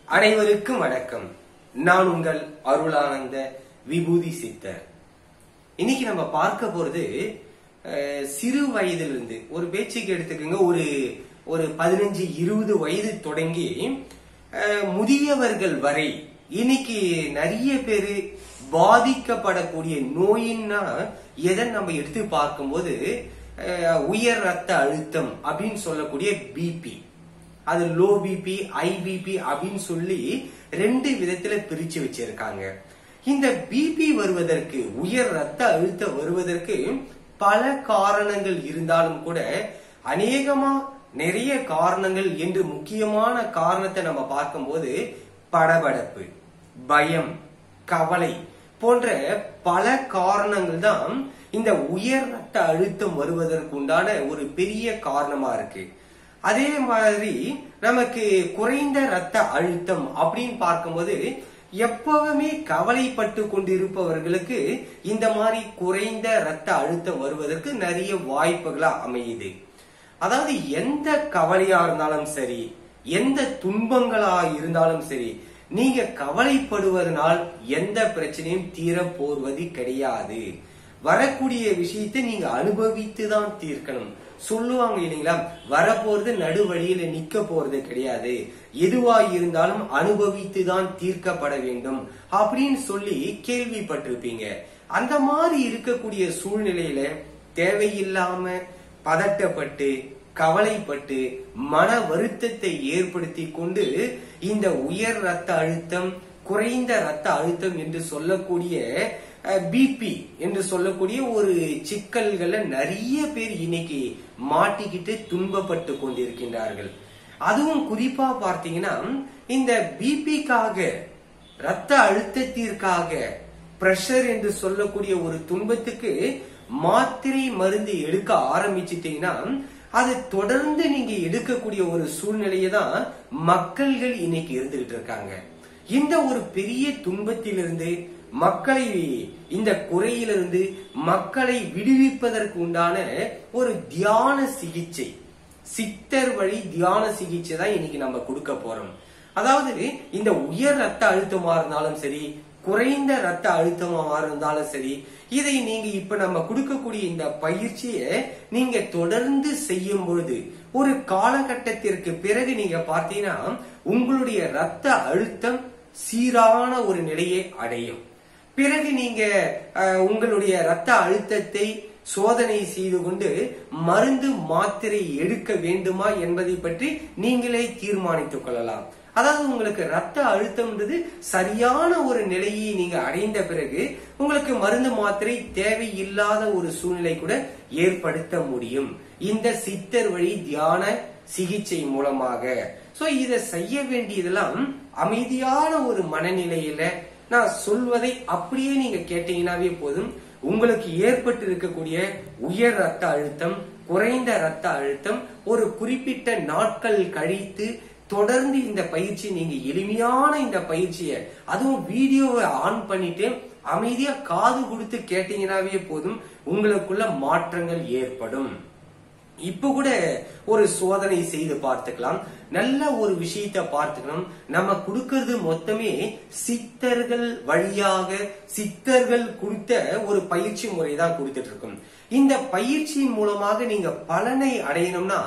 அனைவருக்கும் வணக்கம் நான் உங்கள் அருளானந்த விபூதி சித்தர் இன்னைக்கு நம்ம பார்க்க போறது அஹ், சிறு வயதிலிருந்து ஒரு பேச்சுக்கு எடுத்துக்கோங்க ஒரு ஒரு பதினஞ்சு இருபது வயது தொடங்கி அஹ், முதியவர்கள் வரை இன்னைக்கு நிறைய பேரு பாதிக்கப்படக்கூடிய நோயின்னா எதை நம்ம எடுத்து பார்க்கும்போது அஹ், உயர் ரத்த அழுத்தம் அப்படின்னு சொல்லக்கூடிய பிபி அது லோ பிபி ஐ பிபி அப்படின்னு சொல்லி ரெண்டு விதத்துல பிரிச்சு வச்சிருக்காங்க இந்த பிபி வருவதற்கு உயர் ரத்த அழுத்தம் வருவதற்கு பல காரணங்கள் இருந்தாலும் கூட அநேகமா நிறைய காரணங்கள் என்று முக்கியமான காரணத்தை நம்ம பார்க்கும்போது படபடப்பு பயம் கவலை போன்ற பல காரணங்கள் தான் இந்த உயர் ரத்த அழுத்தம் வருவதற்கு உண்டான ஒரு பெரிய காரணமா இருக்கு அதே மாதிரி நமக்கு குறைந்த ரத்த அழுத்தம் அப்படின்னு பார்க்கும்போது எப்பவுமே கவலைப்பட்டு கொண்டிருப்பவர்களுக்கு இந்த மாதிரி குறைந்த ரத்த அழுத்தம் வருவதற்கு நிறைய வாய்ப்புகளா அமையுது அதாவது எந்த கவலையா இருந்தாலும் சரி எந்த துன்பங்களா இருந்தாலும் சரி நீங்க கவலைப்படுவதனால் எந்த பிரச்சனையும் தீர போவது கிடையாது வரக்கூடிய விஷயத்தை நீங்க அனுபவித்து தான் தீர்க்கணும் சொல்லுவாங்க இல்லைங்களா வரப்போறது நடுவழியில நிக்க போறது கிடையாது எதுவா இருந்தாலும் அனுபவித்து தான் தீர்க்கப்பட வேண்டும் அப்படின்னு சொல்லி கேள்விப்பட்டிருப்பீங்க அந்த மாதிரி இருக்கக்கூடிய சூழ்நிலையில தேவையில்லாம பதட்டப்பட்டு கவலைப்பட்டு மன வருத்தத்தை ஏற்படுத்தி கொண்டு இந்த உயர் ரத்த அழுத்தம் குறைந்த ரத்த அழுத்தம் என்று சொல்லக்கூடிய பிபி என்று சொல்லக்கூடிய ஒரு சிக்கல்களை நிறைய பேர் இன்னைக்கு மாட்டிக்கிட்டு துன்பப்பட்டு கொண்டிருக்கின்றார்கள் அதுவும் குறிப்பா பார்த்தீங்கன்னா இந்த பிபிக்காக ரத்த அழுத்தத்திற்காக பிரஷர் என்று சொல்லக்கூடிய ஒரு துன்பத்துக்கு மாத்திரை மருந்து எடுக்க ஆரம்பிச்சிட்டீங்கன்னா அது தொடர்ந்து நீங்க எடுக்கக்கூடிய ஒரு சூழ்நிலையை தான் மக்கள்கள் இன்னைக்கு இருந்துகிட்டு இருக்காங்க இந்த ஒரு பெரிய துன்பத்திலிருந்து மக்களை இந்த குறையிலிருந்து மக்களை விடுவிப்பதற்கு உண்டான ஒரு தியான சிகிச்சை சித்தர் வழி தியான சிகிச்சை தான் இன்னைக்கு நம்ம கொடுக்க போறோம் அதாவது இந்த உயர் ரத்த அழுத்தமா இருந்தாலும் சரி குறைந்த ரத்த அழுத்தமா இருந்தாலும் சரி இதை நீங்க இப்ப நம்ம கொடுக்கக்கூடிய இந்த பயிற்சியை நீங்க தொடர்ந்து செய்யும் பொழுது ஒரு காலகட்டத்திற்கு பிறகு நீங்க பார்த்தீங்கன்னா உங்களுடைய ரத்த அழுத்தம் சீரான ஒரு நிலையை அடையும் பிறகு நீங்க அஹ், உங்களுடைய ரத்த அழுத்தத்தை சோதனை செய்து கொண்டு மருந்து மாத்திரை எடுக்க வேண்டுமா என்பதை பற்றி நீங்களே தீர்மானித்துக் கொள்ளலாம் அதாவது உங்களுக்கு ரத்த அழுத்தம்ன்றது சரியான ஒரு நிலையை நீங்க அடைந்த பிறகு உங்களுக்கு மருந்து மாத்திரை தேவையில்லாத ஒரு சூழ்நிலை கூட ஏற்படுத்த முடியும் இந்த சித்தர் வழி தியான சிகிச்சை மூலமாக சோ இத செய்ய வேண்டியதெல்லாம் அமைதியான ஒரு மனநிலையில நான் சொல்வதை அப்படியே நீங்க கேட்டீங்கன்னாவே போதும் உங்களுக்கு ஏற்பட்டு இருக்கக்கூடிய உயர் ரத்த அழுத்தம் குறைந்த ரத்த அழுத்தம் ஒரு குறிப்பிட்ட நாட்கள் கழித்து தொடர்ந்து இந்த பயிற்சி நீங்க எளிமையான இந்த பயிற்சியை அதுவும் வீடியோவை ஆன் பண்ணிட்டு அமைதியா காது கொடுத்து கேட்டீங்கன்னாவே போதும் உங்களுக்குள்ள மாற்றங்கள் ஏற்படும் இப்ப கூட ஒரு சோதனை செய்து பார்த்துக்கலாம் நல்ல ஒரு விஷயத்தை பார்த்துக்கணும் நம்ம கொடுக்கிறது மொத்தமே சித்தர்கள் வழியாக சித்தர்கள் கொடுத்த ஒரு பயிற்சி முறை தான் கொடுத்துட்டு இருக்கோம் இந்த பயிற்சியின் மூலமாக நீங்க பலனை அடையணும்னா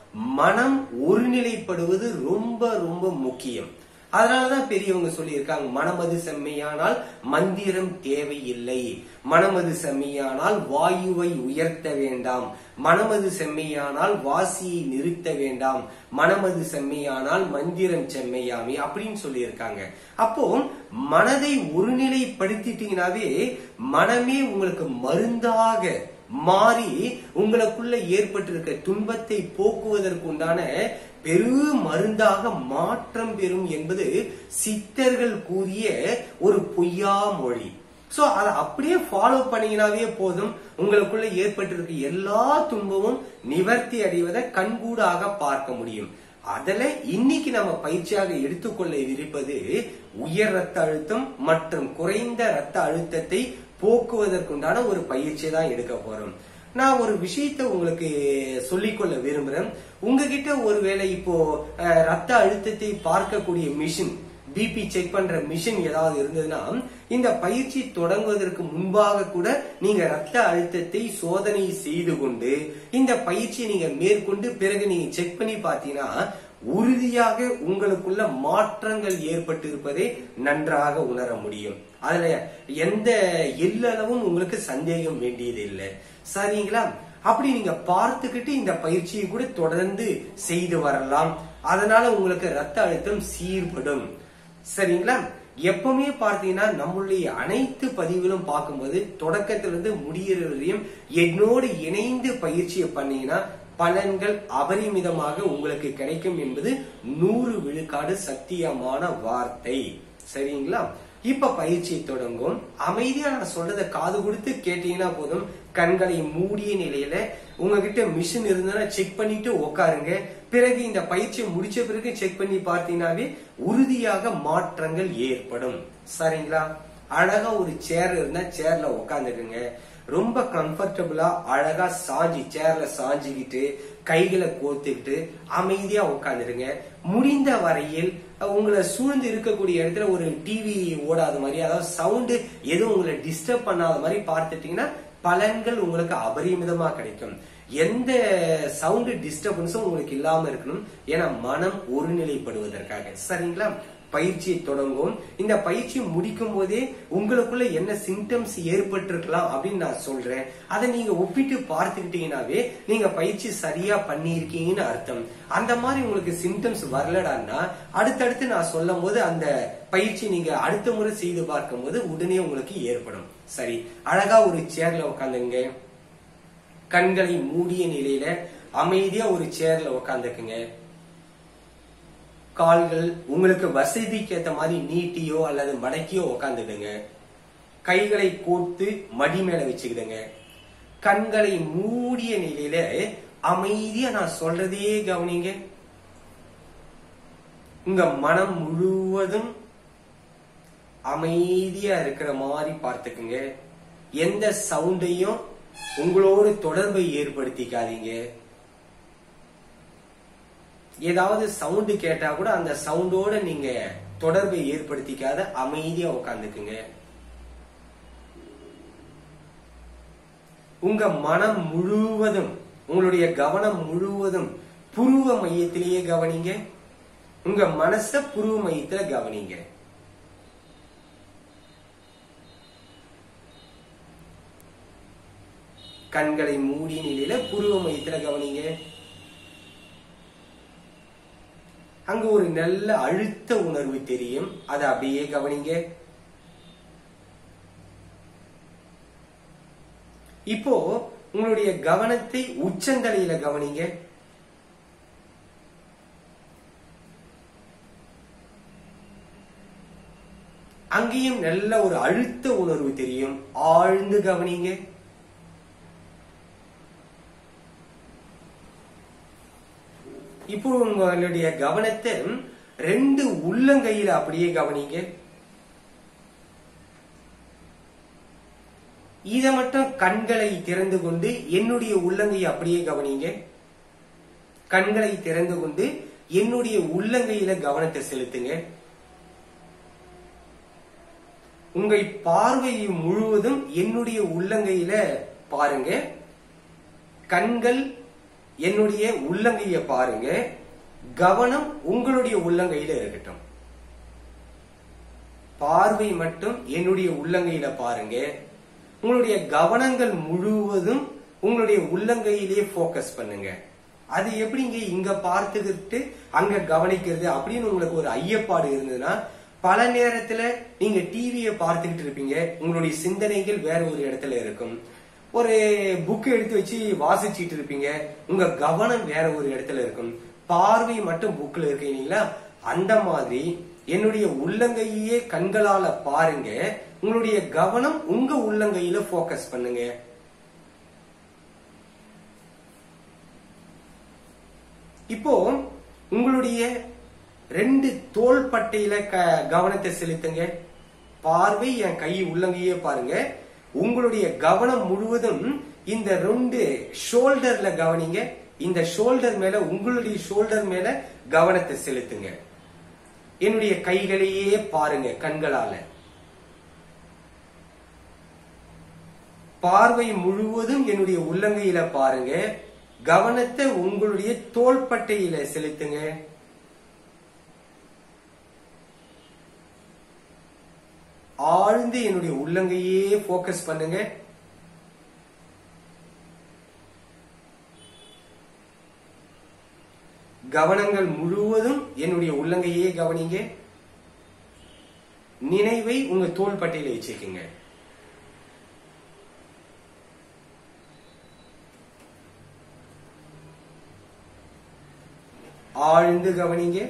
மனம் ஒருநிலைப்படுவது ரொம்ப ரொம்ப முக்கியம் அதனாலதான் பெரியவங்க சொல்லியிருக்காங்க மனமது செம்மையானால் மந்திரம் தேவையில்லை மனமது செம்மையானால் வாயுவை உயர்த்த வேண்டாம் மனமது செம்மையானால் வாசியை நிறுத்த வேண்டாம் மனமது செம்மையானால் மந்திரம் செம்மையாமி அப்படின்னு சொல்லியிருக்காங்க அப்போ மனதை ஒருநிலைப்படுத்திட்டீங்கன்னாவே மனமே உங்களுக்கு மருந்தாக மாறி உங்களுக்குள்ள ஏற்பட்டிருக்க துன்பத்தை போக்குவதற்கு உண்டான பெரு மருந்தாக மாற்றம் பெறும் என்பது சித்தர்கள் கூறிய ஒரு பொய்யா மொழி சோ அதை அப்படியே ஃபாலோ பண்ணீங்கன்னாவே போதும் உங்களுக்குள்ள ஏற்பட்டிருக்க எல்லா துன்பமும் நிவர்த்தி அடைவதை கண்கூடாக பார்க்க முடியும் அதுல இன்னைக்கு நம்ம பயிற்சியாக எடுத்துக்கொள்ள இருப்பது உயர் ரத்த அழுத்தம் மற்றும் குறைந்த ரத்த அழுத்தத்தை போக்குவதற்குண்டான ஒரு பயிற்சியை தான் எடுக்க போறோம் நான் ஒரு விஷயத்தை உங்களுக்கு சொல்லிக்கொள்ள விரும்புறேன் உங்ககிட்ட ஒருவேளை இப்போ அஹ், ரத்த அழுத்தத்தை பார்க்கக்கூடிய மிஷின் பிபி செக் பண்ற மிஷின் ஏதாவது இருந்ததுன்னா இந்த பயிற்சி தொடங்குவதற்கு முன்பாக கூட நீங்க ரத்த அழுத்தத்தை சோதனை செய்து கொண்டு இந்த பயிற்சியை நீங்க மேற்கொண்டு பிறகு நீங்க செக் பண்ணி பார்த்தீங்கன்னா உறுதியாக உங்களுக்குள்ள மாற்றங்கள் ஏற்பட்டு இருப்பதை நன்றாக உணர முடியும் அதுல எந்த எல்லளவும் உங்களுக்கு சந்தேகம் வேண்டியது இல்லை சரிங்களா அப்படி நீங்க பார்த்துக்கிட்டு இந்த பயிற்சியை கூட தொடர்ந்து செய்து வரலாம் அதனால உங்களுக்கு ரத்த அழுத்தம் சீர்படும் சரிங்களா எப்பவுமே பார்த்தீங்கன்னா நம்மளுடைய அனைத்து பதிவுகளும் பார்க்கும்போது தொடக்கத்திலிருந்து முடிகிற வரையும் என்னோடு இணைந்து பயிற்சியை பண்ணீங்கன்னா பலன்கள் அபரிமிதமாக உங்களுக்கு கிடைக்கும் என்பது நூறு விழுக்காடு சத்தியமான வார்த்தை சரிங்களா இப்ப பயிற்சி தொடங்கும் அமைதியா நான் சொல்றத காது கொடுத்து கேட்டீங்கன்னா போதும் கண்களை மூடிய நிலையில உங்ககிட்ட மிஷின் இருந்ததுன்னா செக் பண்ணிட்டு உட்காருங்க பிறகு இந்த பயிற்சி முடிச்ச பிறகு செக் பண்ணி பார்த்தீங்கன்னாவே உறுதியாக மாற்றங்கள் ஏற்படும் சரிங்களா அழகா ஒரு சேர் இருந்தா சேர்ல உட்காந்துக்குங்க ரொம்ப கம்ஃபர்டபுளா அழகா சாஞ்சி சேர்ல சாஞ்சிக்கிட்டு கைகளை கோத்துக்கிட்டு அமைதியா உட்காந்துருங்க முடிந்த வரையில் உங்களை சூழ்ந்து இருக்கக்கூடிய இடத்துல ஒரு டிவி ஓடாத மாதிரி அதாவது சவுண்டு எதுவும் உங்களை டிஸ்டர்ப் பண்ணாத மாதிரி பார்த்துட்டீங்கன்னா பலன்கள் உங்களுக்கு அபரிமிதமா கிடைக்கும் எந்த சவுண்டு டிஸ்டர்பன்ஸும் உங்களுக்கு இல்லாம இருக்கணும் ஏன்னா மனம் ஒருநிலைப்படுவதற்காக சரிங்களா பயிற்சி தொடங்கும் இந்த பயிற்சி முடிக்கும் போதே உங்களுக்குள்ள என்ன சிம்டம்ஸ் ஏற்பட்டிருக்கலாம் அப்படின்னு நான் சொல்றேன் அதை நீங்க ஒப்பிட்டு பார்த்துக்கிட்டீங்கன்னாவே நீங்க பயிற்சி சரியா பண்ணியிருக்கீங்கன்னு அர்த்தம் அந்த மாதிரி உங்களுக்கு சிம்டம்ஸ் வரலடான்னா அடுத்தடுத்து நான் சொல்லும் போது அந்த பயிற்சி நீங்க அடுத்த முறை செய்து பார்க்கும் போது உடனே உங்களுக்கு ஏற்படும் சரி அழகா ஒரு சேர்ல உட்காந்துங்க கண்களை மூடிய நிலையில அமைதியா ஒரு சேர்ல உட்காந்துக்குங்க கால்கள் உங்களுக்கு வசதிக்கு ஏத்த மாதிரி நீட்டியோ அல்லது மடக்கியோ உக்காந்துடுங்க கைகளை கோத்து மடி மேல வச்சுக்கிடுங்க கண்களை மூடிய நிலையில அமைதியா நான் சொல்றதையே கவனிங்க உங்க மனம் முழுவதும் அமைதியா இருக்கிற மாதிரி பார்த்துக்குங்க எந்த சவுண்டையும் உங்களோடு தொடர்பை ஏற்படுத்திக்காதீங்க ஏதாவது சவுண்டு கேட்டா கூட அந்த சவுண்டோட நீங்க தொடர்பை ஏற்படுத்திக்காத அமைதியா உட்காந்துக்குங்க உங்க மனம் முழுவதும் உங்களுடைய கவனம் முழுவதும் புருவ மையத்திலேயே கவனிங்க உங்க மனச புருவ மையத்துல கவனிங்க கண்களை மூடிய நிலையில புருவ மையத்துல கவனிங்க அங்க ஒரு நல்ல அழுத்த உணர்வு தெரியும் அதை அப்படியே கவனிங்க இப்போ உங்களுடைய கவனத்தை உச்சந்தலையில கவனிங்க அங்கேயும் நல்ல ஒரு அழுத்த உணர்வு தெரியும் ஆழ்ந்து கவனிங்க இப்போ உங்களுடைய கவனத்தை ரெண்டு உள்ளங்கையில அப்படியே கவனிங்க இத மட்டும் கண்களை திறந்து கொண்டு என்னுடைய உள்ளங்கையை அப்படியே கவனிங்க கண்களை திறந்து கொண்டு என்னுடைய உள்ளங்கையில கவனத்தை செலுத்துங்க உங்கள் பார்வை முழுவதும் என்னுடைய உள்ளங்கையில பாருங்க கண்கள் என்னுடைய உள்ளங்கைய பாருங்க கவனம் உங்களுடைய உள்ளங்கையில இருக்கட்டும் பார்வை மட்டும் என்னுடைய உள்ளங்கையில பாருங்க உங்களுடைய கவனங்கள் முழுவதும் உங்களுடைய உள்ளங்கையிலேயே போக்கஸ் பண்ணுங்க அது எப்படிங்க இங்க பார்த்துக்கிட்டு அங்க கவனிக்கிறது அப்படின்னு உங்களுக்கு ஒரு ஐயப்பாடு இருந்ததுன்னா பல நேரத்துல நீங்க டிவியை பார்த்துக்கிட்டு இருப்பீங்க உங்களுடைய சிந்தனைகள் வேற ஒரு இடத்துல இருக்கும் ஒரு புக் எடுத்து வச்சு வாசிச்சிட்டு இருப்பீங்க உங்க கவனம் வேற ஒரு இடத்துல இருக்கும் பார்வை மட்டும் புக்ல இருக்கீங்களா அந்த மாதிரி என்னுடைய உள்ளங்கையே கண்களால பாருங்க உங்களுடைய கவனம் உங்க உள்ளங்கையில போக்கஸ் பண்ணுங்க இப்போ உங்களுடைய ரெண்டு தோள் பட்டையில க- கவனத்தை செலுத்துங்க பார்வை என் கை உள்ளங்கையே பாருங்க உங்களுடைய கவனம் முழுவதும் இந்த ரெண்டு ஷோல்டர்ல கவனிங்க இந்த ஷோல்டர் மேல உங்களுடைய ஷோல்டர் மேல கவனத்தை செலுத்துங்க என்னுடைய கைகளையே பாருங்க கண்களால பார்வை முழுவதும் என்னுடைய உள்ளங்கையில பாருங்க கவனத்தை உங்களுடைய தோள்பட்டையில செலுத்துங்க ஆழ்ந்து என்னுடைய உள்ளங்கையே போக்கஸ் பண்ணுங்க கவனங்கள் முழுவதும் என்னுடைய உள்ளங்கையே கவனிங்க நினைவை உங்க தோள்பட்டையில வச்சுக்கோங்க ஆழ்ந்து கவனிங்க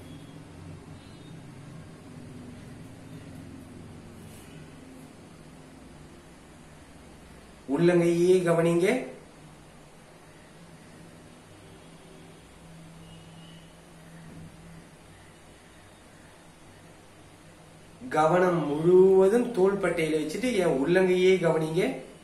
உள்ளங்கையே கவனிங்க கவனம் முழுவதும் தோள்பட்டையில வச்சுட்டு என் உள்ளங்கையே கவனிங்க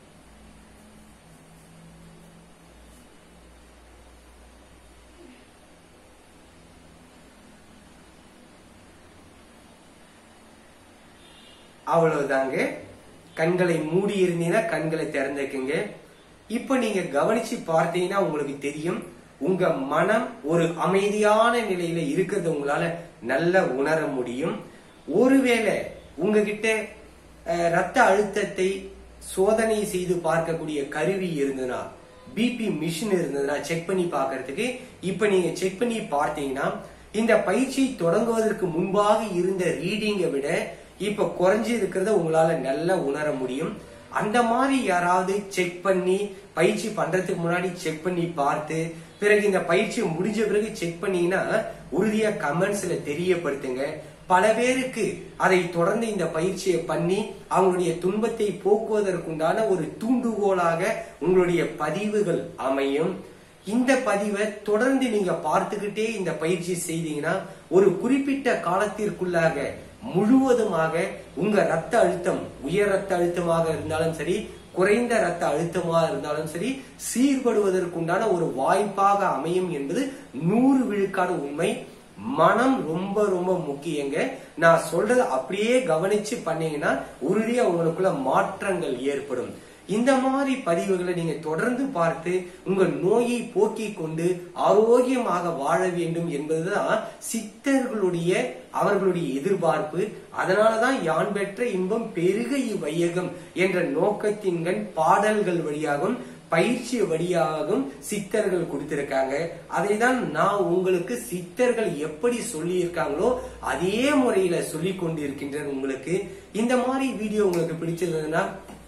அவ்வளவுதாங்க கண்களை மூடி இருந்தீங்கன்னா கண்களை திறந்துக்குங்க இப்ப நீங்க கவனிச்சு பார்த்தீங்கன்னா உங்களுக்கு தெரியும் உங்க மனம் ஒரு அமைதியான நிலையில இருக்கிறது உங்களால நல்லா உணர முடியும் ஒருவேளை உங்ககிட்ட அஹ், ரத்த அழுத்தத்தை சோதனை செய்து பார்க்கக்கூடிய கருவி இருந்ததுன்னா பிபி மிஷின் இருந்ததுன்னா செக் பண்ணி பார்க்கிறதுக்கு இப்ப நீங்க செக் பண்ணி பார்த்தீங்கன்னா இந்த பயிற்சி தொடங்குவதற்கு முன்பாக இருந்த ரீடிங்கை விட இப்ப குறைஞ்சு இருக்கிறத உங்களால நல்லா உணர முடியும் அந்த மாதிரி யாராவது செக் பண்ணி பயிற்சி பண்றதுக்கு முன்னாடி செக் பண்ணி பார்த்து பிறகு இந்த பயிற்சி முடிஞ்ச பிறகு செக் பண்ணீங்கன்னா உறுதியா கமெண்ட்ஸ்ல தெரியப்படுத்துங்க பல பேருக்கு அதை தொடர்ந்து இந்த பயிற்சியை பண்ணி அவங்களுடைய துன்பத்தை போக்குவதற்குண்டான ஒரு தூண்டுகோலாக உங்களுடைய பதிவுகள் அமையும் இந்த பதிவை தொடர்ந்து நீங்க பார்த்துக்கிட்டே இந்த பயிற்சி செய்தீங்கன்னா ஒரு குறிப்பிட்ட காலத்திற்குள்ளாக முழுவதுமாக உங்க ரத்த அழுத்தம் உயர் ரத்த அழுத்தமாக இருந்தாலும் சரி குறைந்த ரத்த அழுத்தமாக இருந்தாலும் சரி சீர்படுவதற்குண்டான ஒரு வாய்ப்பாக அமையும் என்பது நூறு விழுக்காடு உண்மை மனம் ரொம்ப ரொம்ப முக்கியங்க நான் சொல்றத அப்படியே கவனிச்சு பண்ணீங்கன்னா உறுதியா உங்களுக்குள்ள மாற்றங்கள் ஏற்படும் இந்த மாதிரி பதிவுகளை நீங்க தொடர்ந்து பார்த்து உங்கள் நோயை போக்கிக் கொண்டு ஆரோக்கியமாக வாழ வேண்டும் என்பதுதான் சித்தர்களுடைய அவர்களுடைய எதிர்பார்ப்பு அதனாலதான் யான் பெற்ற இன்பம் பெருக இவ்வையகம் என்ற நோக்கத்தின்கண் பாடல்கள் வழியாகவும் பயிற்சி வழியாகவும் சித்தர்கள் கொடுத்திருக்காங்க அதை தான் நான் உங்களுக்கு சித்தர்கள் எப்படி சொல்லியிருக்காங்களோ அதே முறையில சொல்லி கொண்டிருக்கின்றேன் உங்களுக்கு இந்த மாதிரி வீடியோ உங்களுக்கு பிடிச்சிருந்ததுன்னா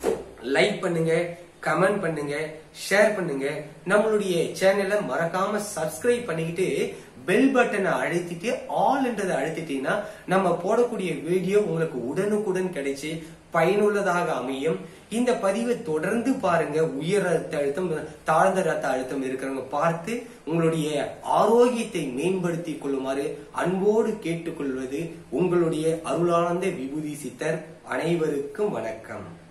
லைக் பண்ணுங்க கமெண்ட் பண்ணுங்க ஷேர் பண்ணுங்க நம்மளுடைய சேனலை மறக்காம சப்ஸ்கிரைப் பண்ணிக்கிட்டு பெல் பட்டனை அழுத்திட்டு ஆல் என்றதை அழுத்திட்டீங்கன்னா நம்ம போடக்கூடிய வீடியோ உங்களுக்கு உடனுக்குடன் கிடைச்சு பயனுள்ளதாக அமையும் இந்த பதிவை தொடர்ந்து பாருங்க உயர் ரத்த அழுத்தம் தாழ்ந்த ரத்த அழுத்தம் இருக்கிறவங்க பார்த்து உங்களுடைய ஆரோக்கியத்தை மேம்படுத்திக் கொள்ளுமாறு அன்போடு கேட்டுக்கொள்வது உங்களுடைய அருளானந்த விபூதி சித்தர் அனைவருக்கும் வணக்கம்